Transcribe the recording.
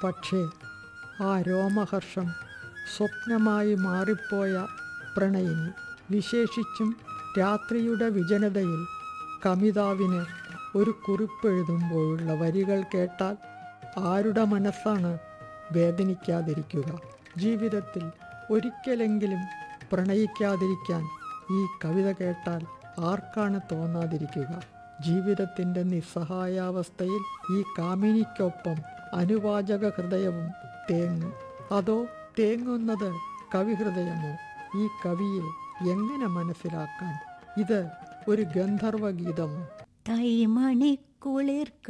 പക്ഷേ ആ രോമഹർഷം സ്വപ്നമായി മാറിപ്പോയ പ്രണയിനി വിശേഷിച്ചും രാത്രിയുടെ വിജനതയിൽ കമിതാവിന് ഒരു കുറിപ്പെഴുതുമ്പോഴുള്ള വരികൾ കേട്ടാൽ ആരുടെ മനസ്സാണ് വേദനിക്കാതിരിക്കുക ജീവിതത്തിൽ ഒരിക്കലെങ്കിലും പ്രണയിക്കാതിരിക്കാൻ ഈ കവിത കേട്ടാൽ ആർക്കാണ് തോന്നാതിരിക്കുക ജീവിതത്തിൻ്റെ നിസ്സഹായാവസ്ഥയിൽ ഈ കാമിനിക്കൊപ്പം അനുവാചക ഹൃദയവും തേങ്ങും അതോ തേങ്ങുന്നത് കവിഹൃദയമോ ഈ കവിയെ എങ്ങനെ മനസ്സിലാക്കാൻ ഇത് ഒരു ഗന്ധർവ ഗീതമോ തൈമണിക്കുളിർ